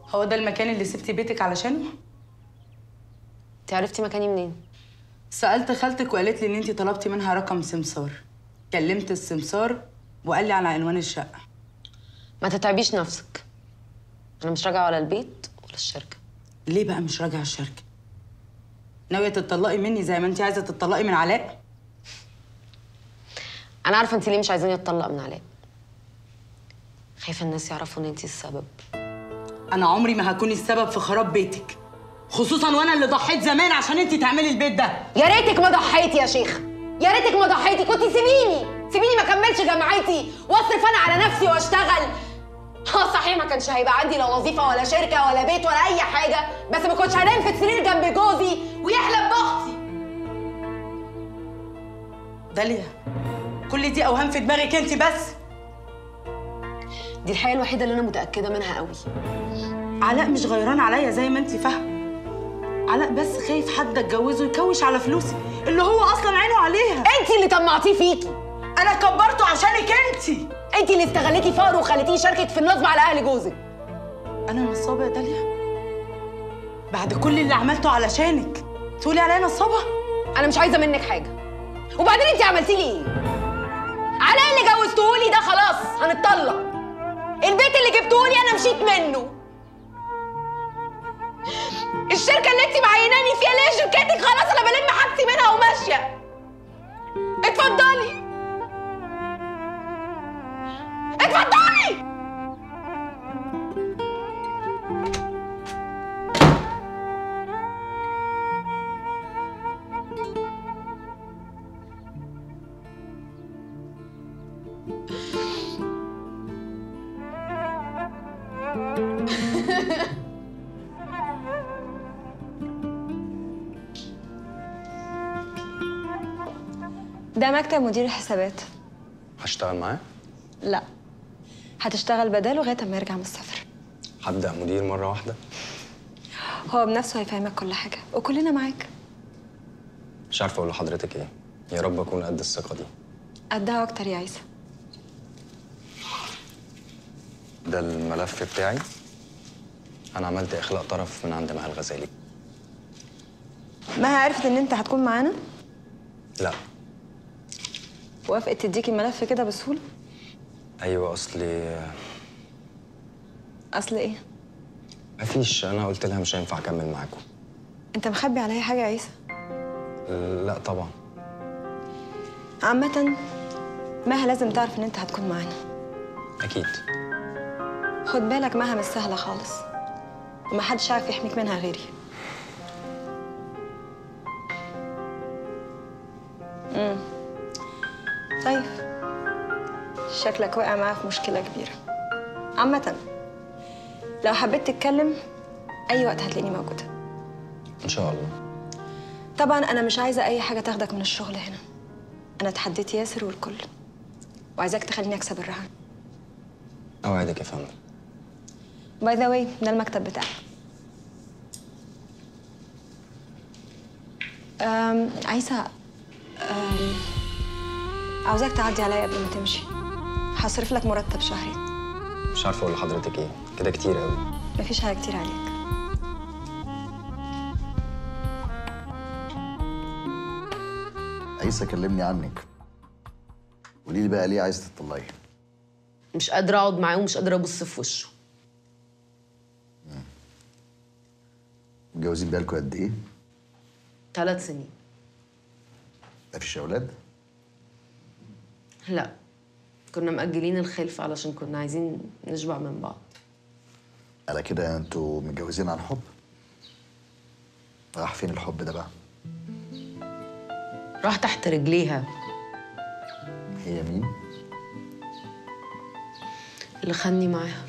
هو ده المكان اللي سبتي بيتك علشانه انت عرفتي مكاني منين سالت خالتك وقالت لي ان انت طلبتي منها رقم سمسار كلمت السمسار وقال لي على عنوان الشقه ما تتعبيش نفسك انا مش راجعه ولا البيت ولا الشركه ليه بقى مش راجعه الشركه ناويه تتطلقي مني زي ما انت عايزه تتطلقي من علاء انا عارفه انت ليه مش عايزاني اتطلق من علاء خايفه الناس يعرفوا ان انت السبب انا عمري ما هكون السبب في خراب بيتك خصوصا وانا اللي ضحيت زمان عشان انت تعملي البيت ده يا ريتك ما ضحيتي يا شيخ يا ريتك ما ضحيتي كنت سيبيني سيبيني ما كملش جامعتي واصرف انا على نفسي واشتغل اه صحيح ما كانش هيبقى عندي لا وظيفه ولا شركه ولا بيت ولا اي حاجه بس ما كنتش هنام في السرير جنب جوزي ويحلم باختي داليا كل دي اوهام في دماغك انت بس دي الحقيقه الوحيده اللي انا متاكده منها قوي علاء مش غيران عليا زي ما انت فاهمه علاء بس خايف حد اتجوزه يكوش على فلوسي اللي هو اصلا عينه عليها انت اللي طمعتيه فيكي انا كبرته عشانك انت انت اللي استغلتي فقره وخليتيه يشاركك في النصب على اهل جوزك انا نصابه يا داليا بعد كل اللي عملته علشانك تقولي عليا نصابه انا مش عايزه منك حاجه وبعدين انت عملتي لي ايه علاء اللي جوزتهولي ده خلاص هنتطلق البيت اللي جبتهولي انا مشيت منه الشركه اللي انت معيناني فيها اللي هي شركتك خلاص انا بلم حاجتي منها وماشيه اتفضلي اتفضلي ده مكتب مدير الحسابات هشتغل معاه لا هتشتغل بداله لغايه ما يرجع من السفر هبدأ مدير مرة واحدة هو بنفسه هيفهمك كل حاجه وكلنا معاك مش عارف أقول لحضرتك إيه يا رب أكون قد الثقة دي قدها اكتر يا عيسى ده الملف بتاعي أنا عملت إخلاء طرف من عند مها الغزالي ما عرفت ان انت هتكون معانا لا وافقت تديك الملف كده بسهوله أيوة أصلي اصل ايه مفيش أنا قلت لها مش هينفع أكمل معاكم انت مخبي عليا حاجه يا عيسى لا طبعا عامه مها لازم تعرف ان انت هتكون معانا أكيد خد بالك مها مش سهله خالص ومحدش عارف يحميك منها غيري امم طيب شكلك واقع معاها في مشكله كبيره عامه لو حبيت تتكلم اي وقت هتلاقيني موجوده إن شاء الله طبعا انا مش عايزه اي حاجه تاخدك من الشغل هنا انا اتحديت ياسر والكل وعايزاك تخليني اكسب الرهان أوعدك يا فندم باي ذا واي ده المكتب بتاعك أم عايزة أم عاوزاك تعدي عليا قبل ما تمشي هصرف لك مرتب شهري مش عارف أقول لحضرتك إيه كده كتير قوي مفيش حاجة كتير عليك عيسى كلمني عنك قولي لي بقى ليه عايزه تطلعي مش قادره اقعد معاه ومش قادره ابص في وشه متجوزين بقالكوا قد ايه ثلاث سنين مفيش اولاد لا كنا مأجلين الخلفة علشان كنا عايزين نشبع من بعض على كده انتوا متجوزين عن حب راح فين الحب ده بقى راح تحت رجليها هي مين اللي خدني معاها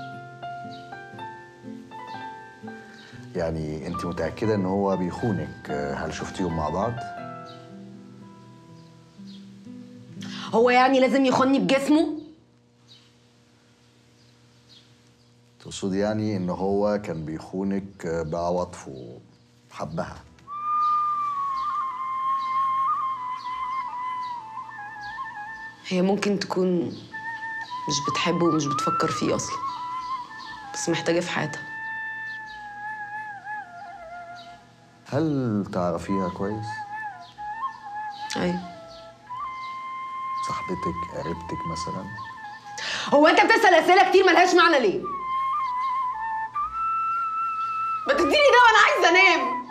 يعني انت متاكده ان هو بيخونك آه، هل شفتيهم مع بعض هو يعني لازم يخوني بجسمه تقصدي يعني ان هو كان بيخونك آه، بعواطفه حبها هي ممكن تكون مش بتحبه ومش بتفكر فيه اصلا بس محتاجة في حياتها هل تعرفيها كويس؟ ايوه صاحبتك قريبتك مثلا؟ هو انت بتسال اسئله كتير ملهاش معنى ليه ما تديني ده وانا عايزه انام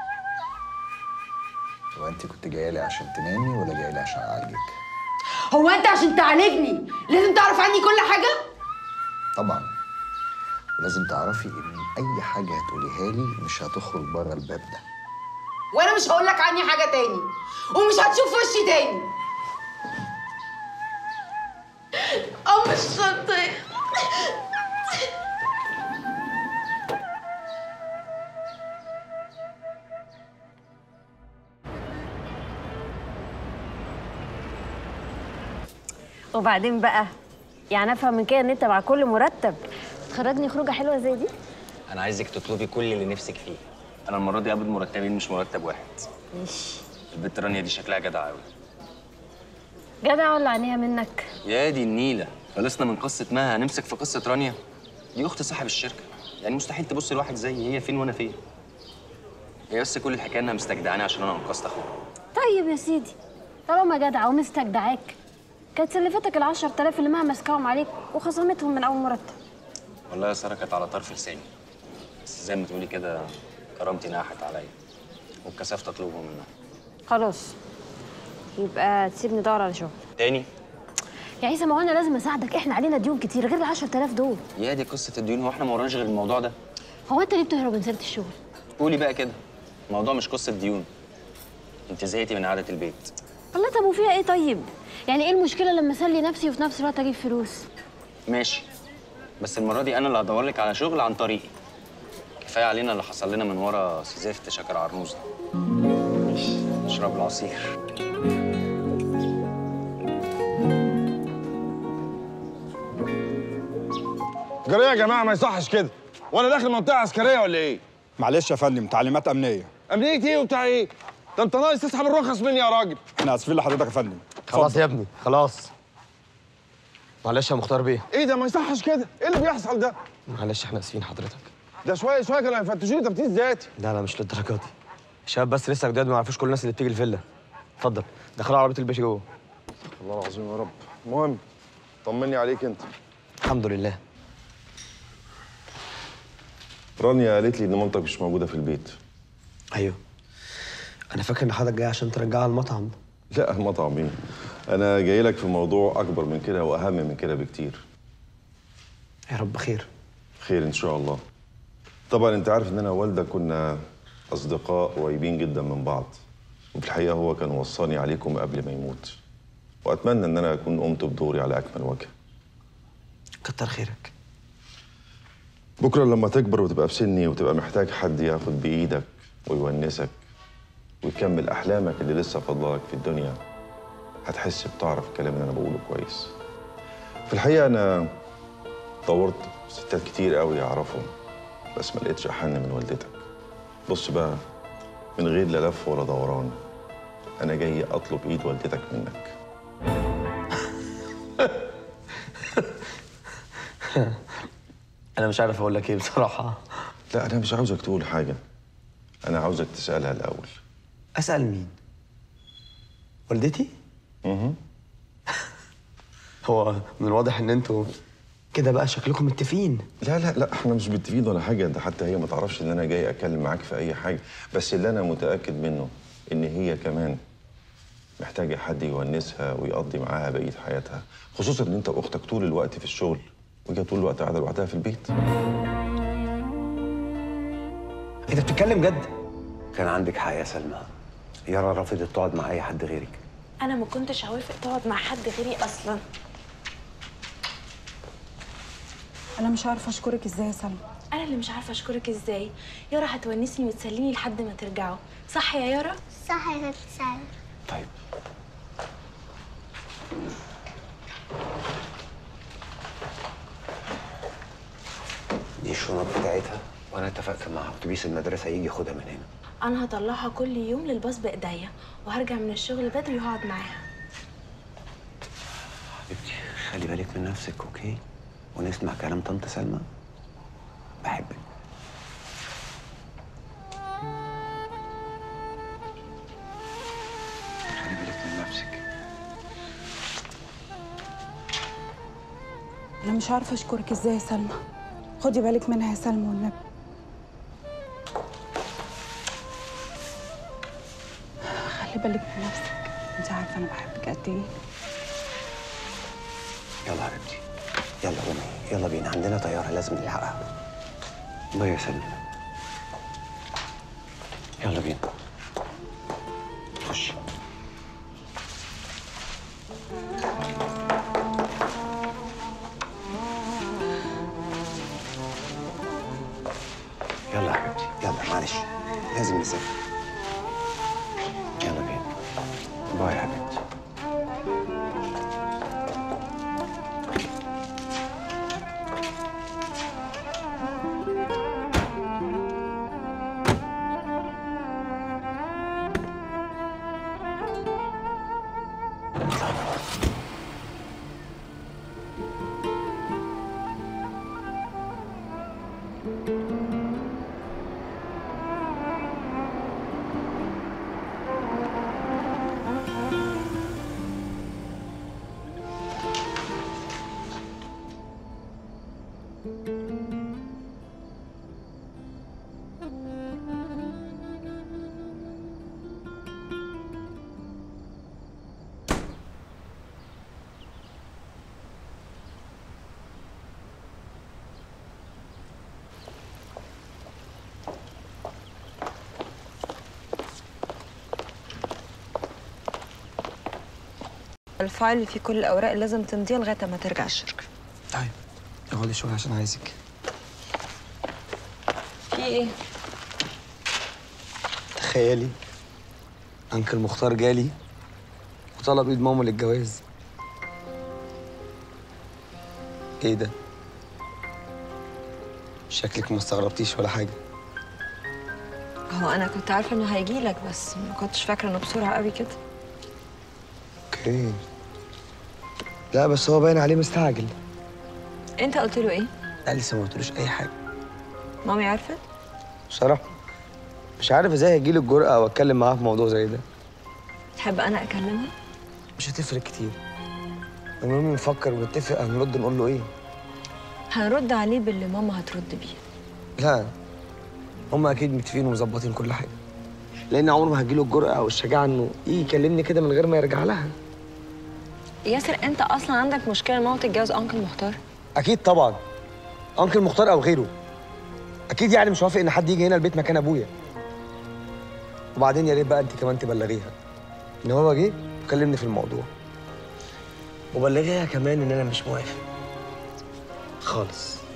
هو انت كنت جايه لي عشان تنامي ولا جايه لي عشان اعالجك؟ هو انت عشان تعالجني لازم تعرف عني كل حاجه طبعا ولازم تعرفي ان اي حاجه هتقوليها لي مش هتخرج بره الباب ده وانا مش هقول لك عني حاجه تاني ومش هتشوف وشي تاني ام الشطه وبعدين بقى يعني افهم من كده ان انت مع كل مرتب تخرجني خروجه حلوه زي دي انا عايزك تطلبي كل اللي نفسك فيه انا المره دي قابل مرتبين مش مرتب واحد ماشي البت رانيا دي شكلها جدعه قوي جدع ولا عينيها منك يا دي النيله خلصنا من قصه مها هنمسك في قصه رانيا دي اخت صاحب الشركه يعني مستحيل تبص لواحد زي هي فين وانا فين هي بس كل الحكايه انها مستجدعاني عشان انا انقذت اخوها طيب يا سيدي طالما جدعه ومستجدعاك كانت سلفتك ال 10000 اللي مها ماسكاهم عليك وخصمتهم من اول مرتب والله يا ساره كانت على طرف لساني بس زي ما تقولي كده كرامتي ناحت عليا واتكسفت اطلبهم منها خلاص يبقى تسيبني ادور على شغل تاني يا عيسى ما هو انا لازم اساعدك احنا علينا ديون كتير غير ال 10000 دول يا دي قصه الديون هو احنا ما وراناش غير الموضوع ده هو انت ليه بتهرب من سيره الشغل قولي بقى كده الموضوع مش قصه ديون انت زهقتي من قعده البيت الله طب وفيها ايه طيب يعني ايه المشكله لما اسلي نفسي وفي نفس الوقت اجيب فلوس ماشي بس المره دي انا اللي هدور لك على شغل عن طريقي كفايه علينا اللي حصل لنا من ورا زفت شكر عرموز ده ماشي اشرب العصير جريه يا جماعه ما يصحش كده وانا داخل منطقه عسكريه ولا ايه معلش يا فندم تعليمات امنيه امنيه ايه وبتاع ايه ده انت ناقص تسحب الرخص مني يا راجل احنا اسفين لحضرتك يا فندم خلاص يا ابني خلاص معلش يا مختار بيه ايه ده ما يصحش كده ايه اللي بيحصل ده معلش احنا اسفين حضرتك ده شويه شويه كانوا هيفتشوني تفتيش ذاتي لا لا مش للدرجه دي الشباب بس لسه جداد ما يعرفوش كل الناس اللي بتيجي الفيلا اتفضل دخلوا عربيه الباشا جوه والله العظيم يا رب المهم طمني عليك انت الحمد لله رانيا قالت لي ان مامتك مش موجوده في البيت ايوه انا فاكر ان حضرتك جاي عشان ترجعها المطعم لا المطعم ايه انا جاي لك في موضوع اكبر من كده واهم من كده بكتير يا رب خير خير ان شاء الله طبعا انت عارف ان انا ووالدك كنا اصدقاء قريبين جدا من بعض وفي الحقيقه هو كان وصاني عليكم قبل ما يموت واتمنى ان انا اكون قمت بدوري على اكمل وجه كتر خيرك بكره لما تكبر وتبقى في سني وتبقى محتاج حد ياخد بايدك ويونسك ويكمل احلامك اللي لسه فاضلك في الدنيا هتحس بتعرف الكلام اللي انا بقوله كويس في الحقيقه انا دورت في ستات كتير قوي اعرفهم بس ما لقيتش احن من والدتك بص بقى من غير لا لف ولا دوران انا جاي اطلب ايد والدتك منك انا مش عارف اقول لك ايه بصراحه لا انا مش عاوزك تقول حاجه انا عاوزك تسالها الاول اسال مين والدتي اها هو من الواضح ان انتوا كده بقى شكلكم متفقين لا لا لا احنا مش متفقين ولا حاجه ده حتى هي ما تعرفش ان انا جاي اتكلم معاك في اي حاجه بس اللي انا متاكد منه ان هي كمان محتاجه حد يونسها ويقضي معاها بقيه حياتها خصوصا ان انت واختك طول الوقت في الشغل وهي طول الوقت قاعده لوحدها في البيت انت بتتكلم جد كان عندك حق يا سلمى يارا رفضت تقعد مع اي حد غيرك انا ما كنتش هوافق تقعد مع حد غيري اصلا انا مش عارفه اشكرك ازاي يا سلمى انا اللي مش عارفه اشكرك ازاي يارا هتونسني وتسليني لحد ما ترجعوا صح يا يارا صح يا ست سلمى طيب دي الشنط بتاعتها وانا اتفقت مع اتوبيس المدرسه يجي ياخدها من هنا انا هطلعها كل يوم للباص بايديا وهرجع من الشغل بدري وهقعد معاها حبيبتي خلي بالك من نفسك اوكي ونسمع كلام طنط سلمى بحبك انا مش عارفه اشكرك ازاي يا سلمى خدي بالك منها يا سلمى والنبي خلي بالك من نفسك انت عارفه انا بحبك قد ايه يلا حبيبتي يلا قومي يلا بينا عندنا طياره لازم نلحقها باي يا سلمى يلا بينا خش يلا يا حبيبتي يلا معلش لازم نسافر يلا بينا باي يا حبيبتي الفايل اللي فيه كل الاوراق اللي لازم تمضيها لغايه ما ترجع الشركه طيب اقعدي شويه عشان عايزك في ايه تخيلي انكل مختار جالي وطلب ايد ماما للجواز ايه ده شكلك ما استغربتيش ولا حاجه هو انا كنت عارفه انه هيجي لك بس ما كنتش فاكره انه بسرعه قوي كده اوكي لا بس هو باين عليه مستعجل انت قلت له ايه لا لسه ما قلتلوش اي حاجه مامي عرفت بصراحه مش عارف ازاي هيجيلي الجرأة واتكلم معاه في موضوع زي ده تحب انا اكلمها مش هتفرق كتير المهم نفكر ونتفق هنرد نقول له ايه هنرد عليه باللي ماما هترد بيه لا هم اكيد متفقين ومظبطين كل حاجه لان عمره ما هتجيله الجرأة او الشجاعه انه يجي يكلمني كده من غير ما يرجع لها ياسر انت اصلا عندك مشكله ان ماما تتجوز انكل مختار اكيد طبعا انكل مختار او غيره اكيد يعني مش هوافق ان حد يجي هنا البيت مكان ابويا وبعدين يا ريت بقى انت كمان تبلغيها ان هو جه وكلمني في الموضوع وبلغيها كمان ان انا مش موافق خالص